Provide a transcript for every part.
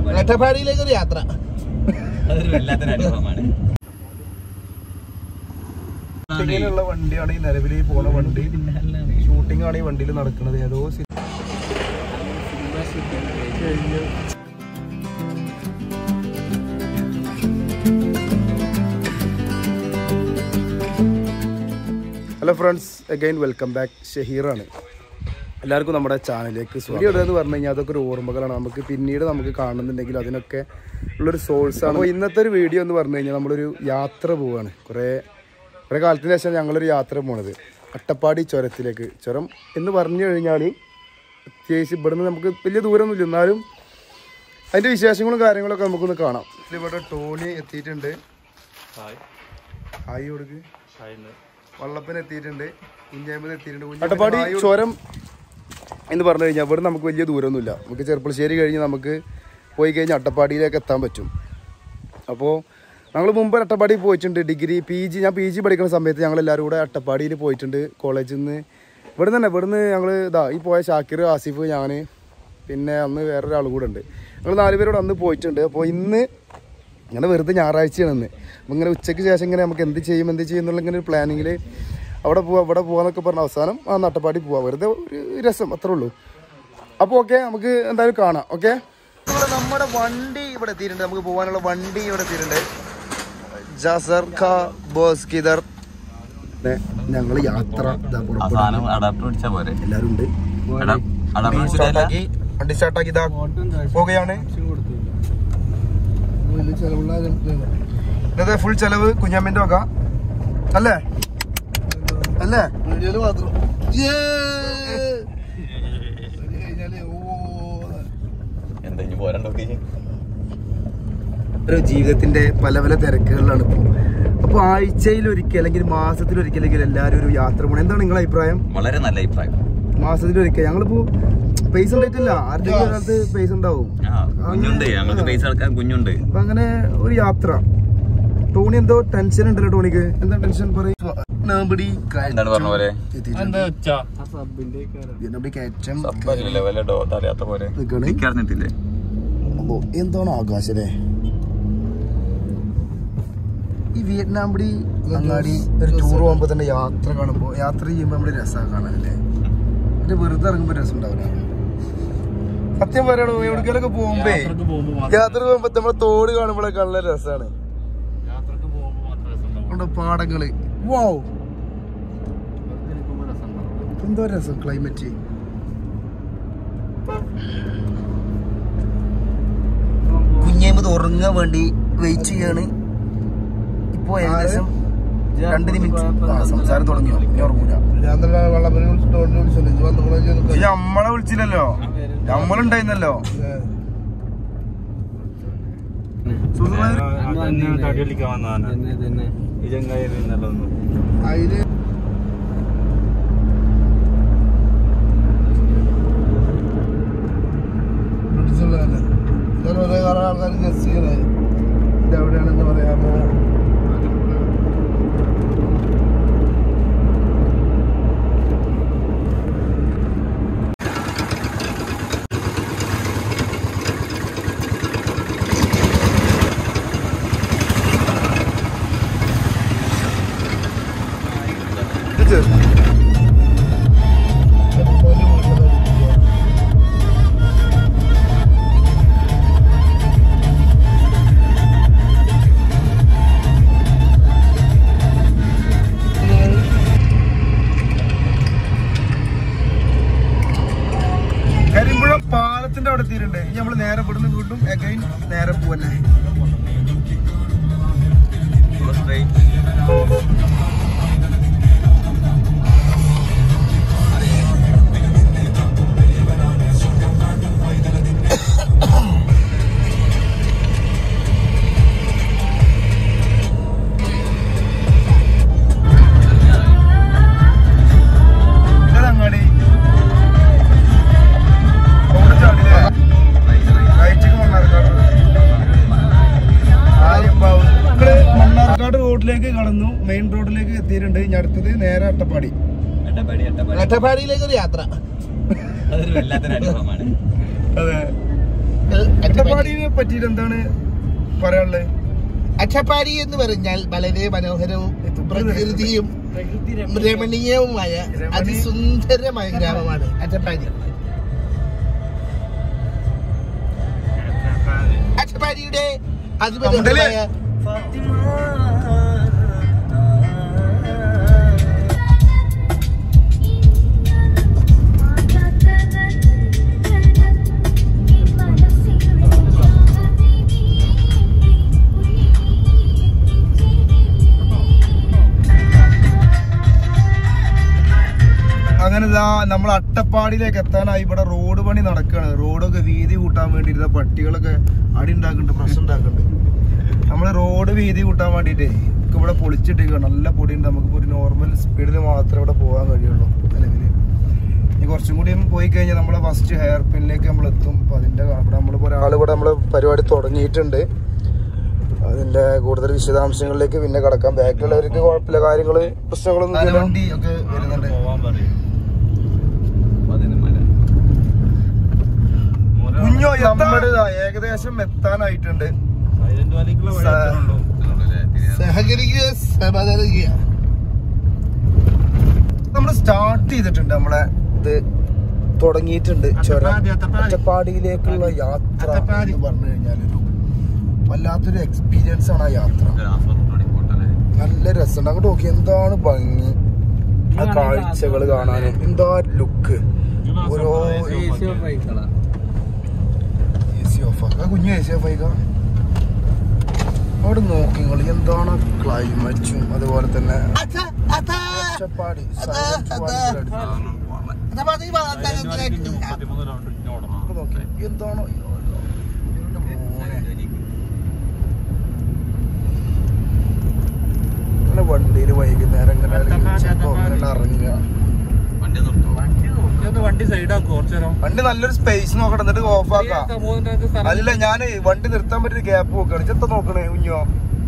അട്ടപ്പാടിയിലേക്ക് ഒരു യാത്ര അതൊരു വല്ലാത്തൊരു അനുഭവമാണ് ഷൂട്ടിങ്ങിനുള്ള വണ്ടിയാണ് ഈ നിലവിൽ ഈ പോണ വണ്ടി ഷൂട്ടിംഗ് ആണ് ഈ വണ്ടിയിൽ നടക്കുന്നത് ഏതോ സി- കഴിഞ്ഞു. Hello friends again welcome back ഷഹീറാണ് എല്ലാവർക്കും നമ്മുടെ ചാനലിലേക്ക് വീഡിയോ എന്ന് പറഞ്ഞു കഴിഞ്ഞാൽ അതൊക്കെ ഒരു ഓർമ്മകളാണ് നമുക്ക് പിന്നീട് നമുക്ക് കാണുന്നുണ്ടെങ്കിൽ അതിനൊക്കെ ഉള്ളൊരു സോഴ്സാണ് അപ്പോൾ ഇന്നത്തെ ഒരു വീഡിയോ എന്ന് പറഞ്ഞു കഴിഞ്ഞാൽ നമ്മളൊരു യാത്ര പോവുകയാണ് കുറേ കുറേ കാലത്തിന് ശേഷം ഞങ്ങളൊരു യാത്ര പോണത് അട്ടപ്പാടി ചുരത്തിലേക്ക് ചുരം എന്ന് പറഞ്ഞു കഴിഞ്ഞാൽ അത്യാവശ്യം ഇവിടുന്ന് നമുക്ക് വലിയ ദൂരമൊന്നുമില്ല എന്നാലും അതിൻ്റെ വിശേഷങ്ങളും കാര്യങ്ങളൊക്കെ നമുക്കൊന്ന് കാണാം ഇവിടെ ടോണി എത്തിയിട്ടുണ്ട് ഹായ് കൊടുക്ക് വള്ളപ്പൻ എത്തിയിട്ടുണ്ട് കുഞ്ഞാമ്പത് എത്തിയിട്ടുണ്ട് അട്ടപ്പാടി ചുരം എന്ന് പറഞ്ഞു കഴിഞ്ഞാൽ ഇവിടെ നമുക്ക് വലിയ ദൂരമൊന്നുമില്ല നമുക്ക് ചെറുപ്പളശ്ശേരി കഴിഞ്ഞ് നമുക്ക് പോയി കഴിഞ്ഞാൽ അട്ടപ്പാടിയിലേക്ക് എത്താൻ പറ്റും അപ്പോൾ ഞങ്ങൾ മുമ്പ് അട്ടപ്പാടി പോയിട്ടുണ്ട് ഡിഗ്രി പി ജി ഞാൻ പി ജി പഠിക്കുന്ന സമയത്ത് ഞങ്ങൾ എല്ലാവരും കൂടെ അട്ടപ്പാടിയിൽ പോയിട്ടുണ്ട് കോളേജിൽ നിന്ന് ഇവിടെ തന്നെ ഇവിടുന്ന് ഞങ്ങൾ ഇതാ ഈ പോയ ഷാക്കിർ ആസിഫ് ഞാൻ പിന്നെ അന്ന് വേറൊരാൾ കൂടെ ഉണ്ട് ഞങ്ങൾ നാലുപേരോട് അന്ന് പോയിട്ടുണ്ട് അപ്പോൾ ഇന്ന് ഇങ്ങനെ വെറുതെ ഞായറാഴ്ചയാണ് ഇന്ന് അപ്പോൾ ഇങ്ങനെ ഉച്ചയ്ക്ക് ശേഷം ഇങ്ങനെ നമുക്ക് എന്ത് ചെയ്യും എന്ത് ചെയ്യും എന്നുള്ള ഇങ്ങനെ ഒരു പ്ലാനിങ്ങിൽ അവിടെ പോവാ ഇവിടെ പോവാന്നൊക്കെ പറഞ്ഞ അവസാനം ആ നട്ടപ്പാടി പോവാ വെറുതെ ഒരു രസം അത്രേ ഉള്ളൂ അപ്പോൾ ഓക്കെ നമുക്ക് എന്തായാലും കാണാം ഓക്കെ നമ്മുടെ വണ്ടി ഇവിടെ എത്തിയിട്ടുണ്ട് നമുക്ക് പോകാനുള്ള വണ്ടി ഇവിടെ എത്തിയിട്ടുണ്ട് ജസർ ഖാ ബോസ് കിദർ ഞങ്ങൾ യാത്ര ഇതാ ആ പുറപ്പെടുന്നു. സാധനം അഡാപ്റ്റർ പിടിച്ചാ പോരെ എല്ലാവരും ഉണ്ട് അഡാപ്റ്റർ പിടിച്ചിട്ടില്ല സ്റ്റാർട്ടാക്കി വണ്ടി സ്റ്റാർട്ടാക്കി ഇതാ പോകുകയാണ് ഇന്നത്തെ ഫുൾ ചെലവ് കുഞ്ഞാമ്മിന്റെ വക അല്ലേ അല്ലേ എന്താ ഇനി പോരണ്ടോ ഒരു ജീവിതത്തിന്റെ പല പല തിരക്കുകളിലാണ് ഇപ്പോൾ അപ്പോൾ ആഴ്ചയിൽ ഒരിക്കൽ അല്ലെങ്കിൽ മാസത്തിൽ ഒരിക്കലെങ്കിലും എല്ലാവരും ഒരു യാത്ര പോകണം എന്താണ് നിങ്ങളുടെ അഭിപ്രായം വളരെ നല്ല അഭിപ്രായം മാസത്തിൽ ഒരിക്കൽ ഞങ്ങളിപ്പോ പൈസ ഉണ്ടായിട്ടില്ല ആരുടെയും ഒരാൾക്ക് പൈസ ഉണ്ടാവും ആ കുഞ്ഞുണ്ട് ഞങ്ങൾക്ക് പൈസ അടക്കാൻ കുഞ്ഞുണ്ട് അപ്പൊ അങ്ങനെ ഒരു യാത്ര ടോണി എന്തോ ടെൻഷൻ ഉണ്ടല്ലോ ടോണിക്ക് എന്താ ടെൻഷൻ പറയും എന്താണ് പറഞ്ഞ പോലെ കയറ്റം സബ്ബല്ലേ വല്ല ഡോ അറിയാത്ത പോലെ നിക്കാണ്. നിക്കറിഞ്ഞിട്ടില്ലേ അപ്പോ എന്താണ് ആകാശനെ ഈ വിയറ്റ്നാം പിടി അങ്ങാടി ഒരു ടൂർ പോകുമ്പോ തന്നെ യാത്ര കാണുമ്പോ യാത്ര ചെയ്യുമ്പോ നമ്മള് രസമാണ് കാണാനല്ലേ പിന്നെ വെറുതെ ഇറങ്ങുമ്പോ രസം ഉണ്ടാവില്ല സത്യം പറയണോ എവിടേക്കൊക്കെ പോകുമ്പേ യാത്ര പോകുമ്പോ നമ്മളെ തോട് കാണുമ്പോഴൊക്കെ നല്ല രസമാണ് ഉണ്ട് പാടങ്ങള് വാവ് എന്തോ രസം ക്ലൈമറ്റ് കുഞ്ഞേമത് ഉറങ്ങാൻ വേണ്ടി വെയിറ്റ് ചെയ്യാണ് ഇപ്പൊ ഏകദേശം രണ്ട് മിനിറ്റ് ആ, സംസാരം തുടങ്ങിയോ ഇനി ഉറങ്ങൂല ഈ നമ്മളെ വിളിച്ചില്ലല്ലോ നമ്മളുണ്ടായിരുന്നല്ലോ അതില് ആൾക്കാർ ഗസ് ചെയ്യണേ ഇത് എവിടെയാണെന്ന് പറയാമോ കരിമ്പുഴ പാലത്തിന്റെ അവിടെ എത്തിയിട്ടുണ്ട് ഇനി നമ്മള് നേരെ ഇവിടുന്ന് വീണ്ടും അഗൈൻ നേരെ പോവല്ലേ അങ്ങാടി റോഡ് ചാടില്ലേ റൈറ്റിക്ക് മണ്ണാർക്കാട് ആര്യമ്പാവ് നമ്മള് മണ്ണാർക്കാട് റോഡിലേക്ക് കടന്നു മെയിൻ റോഡിലേക്ക് എത്തിയിട്ടുണ്ട് ഇനി അടുത്തത് നേരെ അട്ടപ്പാടി അട്ടപ്പാടി അട്ടപ്പാടി അട്ടപ്പാടിയിലേക്ക് ഒരു യാത്ര അതൊരു വല്ലാത്തൊരു അനുഭവമാണ് അതെ അട്ടപ്പാടിനെ പറ്റിയിട്ട് എന്താണ് പറയാനുള്ളത് അച്ചപ്പാടി എന്ന് പറഞ്ഞാൽ വളരെ മനോഹരവും പ്രകൃതിയും രമണീയവുമായ അതിസുന്ദരമായ ഗ്രാമമാണ് അച്ചപ്പാടി അച്ചപ്പാടിയുടെ അതിമനോഹരമായ അങ്ങനെ ഇതാ നമ്മൾ അട്ടപ്പാടിയിലേക്ക് എത്താനായി ഇവിടെ റോഡ് പണി നടക്കുകയാണ് റോഡൊക്കെ വീതി കൂട്ടാൻ വേണ്ടി ഇതാ പട്ടികളൊക്കെ അടി ഉണ്ടാക്കുന്നുണ്ട് പ്രശ്നം ഉണ്ടാക്കുന്നുണ്ട് നമ്മൾ റോഡ് വീതി കൂട്ടാൻ വേണ്ടിയിട്ടേ ഒക്കെ ഇവിടെ പൊളിച്ചിട്ടിരിക്കുക നല്ല പൊടിയുണ്ട് നമുക്ക് ഒരു നോർമൽ സ്പീഡിൽ മാത്രമേ ഇവിടെ പോകാൻ കഴിയുള്ളൂ നിലവിൽ ഇനി കുറച്ചും കൂടി പോയി കഴിഞ്ഞാൽ നമ്മളെ ഫസ്റ്റ് ഹെയർ പിന്നിലേക്ക് നമ്മൾ എത്തും അപ്പൊ അതിന്റെ ഇവിടെ നമ്മളിപ്പോൾ ഒരാൾ ഇവിടെ നമ്മളെ പരിപാടി തുടങ്ങിയിട്ടുണ്ട് അതിന്റെ കൂടുതൽ വിശദാംശങ്ങളിലേക്ക് പിന്നെ കടക്കാം ബാക്കിലുള്ളവർക്ക് കുഴപ്പമില്ല കാര്യങ്ങള് പ്രശ്നങ്ങളൊന്നും വണ്ടി ഒക്കെ വരുന്നുണ്ട് പോവാൻ പറയും പതിനൊന്നര കുഞ്ഞോ നമ്മുടെ ഏകദേശം എത്താനായിട്ടുണ്ട് സഹകരിക്കുക സമാധാനിക്കുക നമ്മൾ സ്റ്റാർട്ട് ചെയ്തിട്ടുണ്ട് നമ്മളെ ഇത് തുടങ്ങിയിട്ടുണ്ട് ചുരം അറ്റപ്പാടിയിലേക്കുള്ള യാത്ര എന്ന് പറഞ്ഞു കഴിഞ്ഞാൽ ഒരു വല്ലാത്തൊരു എക്സ്പീരിയൻസ് ആണ് ആ യാത്ര നല്ല രസമുണ്ട് അങ്ങോട്ട് നോക്കി എന്താണ് ഭംഗി ആ കാഴ്ചകൾ കാണാനും എന്താ ലുക്ക് ഓരോ എ സി ഓഫ് ആക്കുക കുഞ്ഞു എ സി ഓഫ് ആയിക്ക അവിടെ നോക്കി നിങ്ങൾ എന്താണ് ക്ലൈമറ്റും അതുപോലെ തന്നെ അച്ഛ അച്ഛ അച്ചപ്പാടി അതാ, അതാ. അച്ചപ്പാടി വളർത്താനായിട്ടില്ല നോക്കി എന്താണോ എന്റെ മോനെ. ഇങ്ങനെ വണ്ടിയിൽ വൈകുന്നേരം ഇങ്ങനെ അല്ലെങ്കിൽ ഉച്ചക്കോ അങ്ങനെ ഇറങ്ങുക വണ്ടി നിർത്തും വണ്ടി സൈഡാക്കും കുറച്ചേരം വണ്ടി നല്ലൊരു സ്പേസ് നോക്കണം എന്നിട്ട് ഓഫ് ആക്കാം അല്ല ഞാൻ വണ്ടി നിർത്താൻ പറ്റിയ ഗ്യാപ്പ് നോക്കണം ചെത്ത നോക്കണേ കുഞ്ഞോ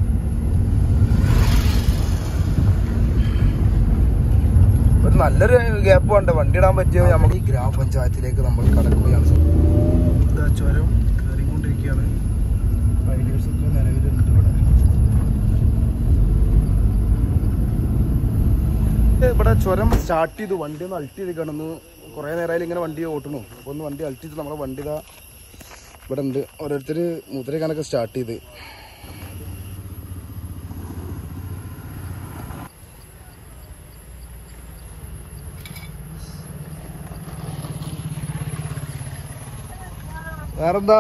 ഒരു നല്ലൊരു ഗ്യാപ്പ് വേണ്ട വണ്ടി ഇടാൻ പറ്റിയ നമുക്ക് ഈ ഗ്രാമപഞ്ചായത്തിലേക്ക് നമ്മൾ കടക്കുകയാണ് ഇതാ ചുരം കയറിക്കൊണ്ടിരിക്കുകയാണ് റൈഡേഴ്സ് ഒക്കെ നിലവിലുണ്ട് ഇവിടെ ഇവിടെ ചുരം സ്റ്റാർട്ട് ചെയ്തു വണ്ടി ഒന്ന് അൾട്ട് ചെയ്ത് കിടന്നു കുറേ നേരമായാലും ഇങ്ങനെ വണ്ടി ഓട്ടണു അപ്പോൾ ഒന്ന് വണ്ടി അൾട്ട് ചെയ്ത് നമ്മുടെ വണ്ടി ഇതാ ഇവിടെ ഉണ്ട് ഓരോരുത്തർ മുദ്രക്കാനൊക്കെ സ്റ്റാർട്ട് ചെയ്ത് വേറെന്താ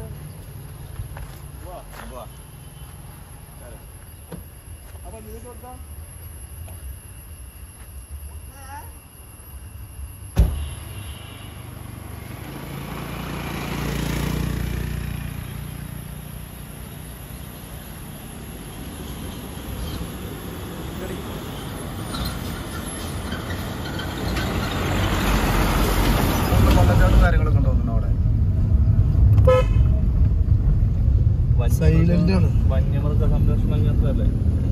വെള്ളച്ചാട്ടം കാര്യങ്ങളൊക്കെ ഉണ്ടോ അവിടെ സൈലന്റ് ആണ് വന്യമൃഗ സംരക്ഷണ കേന്ദ്രല്ലേ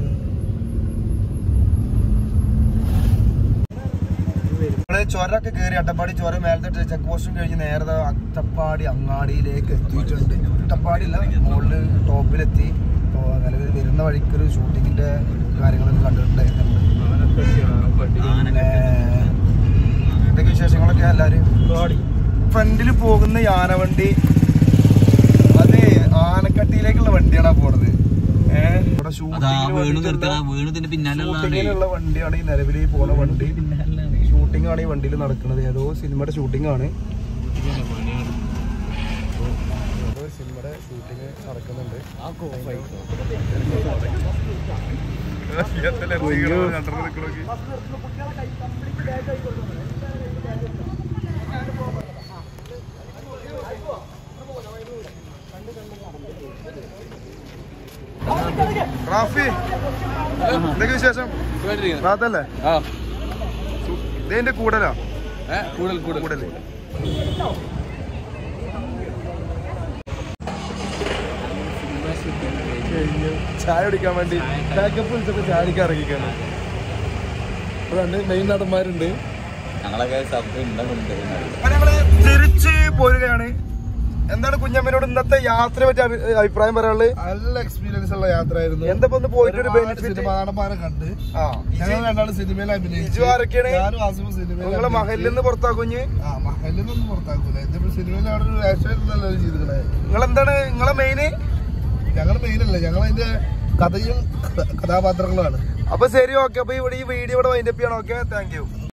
നമ്മള് ചുരമൊക്കെ കയറി അട്ടപ്പാടി ചുരം മേലത്തെ ചെക്ക് പോസ്റ്റും കഴിഞ്ഞ് നേരെ അട്ടപ്പാടി അങ്ങാടിയിലേക്ക് എത്തിയിട്ടുണ്ട് അട്ടപ്പാടി അല്ല മുകളില് ടോപ്പിലെത്തി ഇപ്പോൾ നിലവിൽ വരുന്ന വഴിക്കൊരു ഷൂട്ടിങ്ങിന്റെ കാര്യങ്ങളൊക്കെ കണ്ടിട്ടുണ്ടായിരുന്നു പിന്നെ എന്തൊക്കെ വിശേഷങ്ങളൊക്കെ എല്ലാവരും ഫ്രണ്ടിൽ പോകുന്ന യാനവണ്ടി അത് ആനക്കട്ടിയിലേക്കുള്ള വണ്ടിയാണ് പോണത് ഏഹ് ഇവിടെ അതാ വീണ് ഷൂട്ടിങ്ങിന് നിർത്തണ വീണതിന്റെ പിന്നാലെ ഷൂട്ടിങ്ങിനുള്ള വണ്ടിയാണ് ഈ നിലവിൽ പോണ വണ്ടി ഷൂട്ടിംഗ് ആണ് ഈ വണ്ടിയിൽ നടക്കുന്നത് ഏതോ സിനിമയുടെ ഷൂട്ടിംഗ് ആണ് ഏതോ ഒരു സിനിമയുടെ ഷൂട്ടിംഗ് നടക്കുന്നുണ്ട് റാഫി എന്തൊക്കെ വിശേഷം റാത്തല്ലേ ഇതിന്റെ കൂടലാ കൂടുതൽ കൂടുതൽ കൂടല് ചായ കുടിക്കാൻ വേണ്ടി ബാക്കപ്പ് വിളിച്ചപ്പോ ചായ കുടിക്കാൻ ഇറങ്ങിക്കാണ് രണ്ട് മെയിൻ നടന്മാരുണ്ട് ഞങ്ങളൊക്കെ ശബ്ദം ഉണ്ടാവുന്നുണ്ട് ഞങ്ങള് തിരിച്ച് പോരുകയാണ് എന്താണ് കുഞ്ഞമ്മനോട് ഇന്നത്തെ യാത്രയെ പറ്റി അഭി- അഭിപ്രായം പറയാനുള്ളത് നല്ല എക്സ്പീരിയൻസ് ഉള്ള യാത്രയായിരുന്നു എന്താ ഇപ്പൊ ഒന്ന് പോയിട്ട് ഒരു ഒരുപാട് ബെനിഫിറ്റ് സിനിമ നടന്മാരെ കണ്ട് ആ ഞങ്ങൾ രണ്ടാളും സിനിമയിൽ അഭിനയിച്ചു ഇജു ആരൊക്കെയാണ്? ഞാനും ആസിഫും സിനിമയിൽ നിങ്ങളെ മഹലിൽ നിന്ന് പുറത്താക്കുഞ്ഞ് ആ മഹലിനൊന്നും പുറത്താക്കൂല ഇതിപ്പോ സിനിമയിൽ അവിടെ ഒരു വേഷമായിരുന്നല്ലോ ചെയ്തിട്ടുള്ളത് നിങ്ങൾ എന്താണ് നിങ്ങളെ മെയിന് ഞങ്ങൾ മെയിൻ അല്ല ഞങ്ങൾ അതിന്റെ കഥയും കഥാപാത്രങ്ങളുമാണ് അപ്പൊ ശരി ഓക്കെ അപ്പൊ ഇവിടെ ഈ വീഡിയോ ഇവിടെ വൈൻഡപ്പ് ചെയ്യണം ഓക്കെ താങ്ക് യു